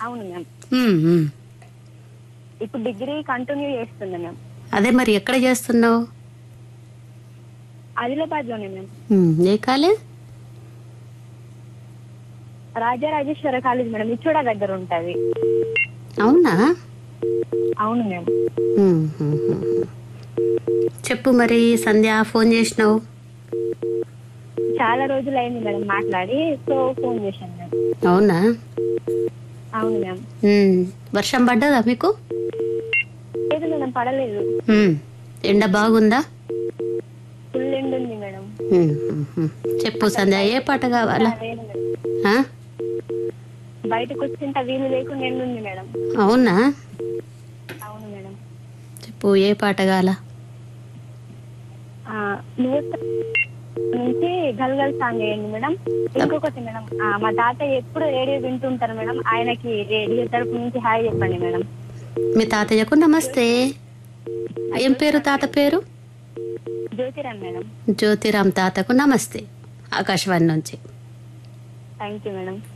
అవును మ్యామ్ ఉమ్, ఉమ్. ఇప్పుడు degree continue చేస్తున్నా మ్యామ్ అదే మరి ఎక్కడ చేస్తున్నావు ఆదిలాబాద్ లోనే మ్యామ్ ఉమ్, ఏ college Rajarajeshwara college madam Ichoda దగ్గర ఉంటది అవునా అవును మ్యామ్ ఉమ్, ఉమ్, ఉమ్. చెప్పు మరి సంధ్య ఫోన్ చేసినావు చాలా రోజులు అయింది మేడం మాట్లాడి సో ఫోన్ చేశాను మ్యామ్ అవునా అవును మ్యామ్ ఉమ్, వర్షం పడ్డదా మీకు లేదు మేడం పడలేదు ఉమ్, ఎండ బాగుందా ఫుల్ ఎండ్ ఉంది మేడం ఉమ్, ఉమ్, ఉమ్. చెప్పు సంధ్య ఏ పాట కావాలా లేదు మేడం ఆ? బయటకు వచ్చింట వీలు లేకుండా ఎండ్ ఉంది మేడం అవునా అవును మేడం చెప్పు ఏ పాట కావాలా ఆ, నువ్వు నుంచి గల్ గల్ సాంగ్ వేయండి మేడం ఇంకొకటి మేడం ఆ, మా తాతయ్య ఎప్పుడు రేడియో వింటుంటారు మేడం ఆయనకి రేడియో తరపు నుంచి హాయ్ చెప్పండి మేడం మీ తాతయ్యకు నమస్తే ఏం పేరు తాత పేరు జ్యోతిరామ్ మేడం జ్యోతిరామ్ తాతకు నమస్తే ఆకాశవాణి నుంచి థ్యాంక్ యూ మేడం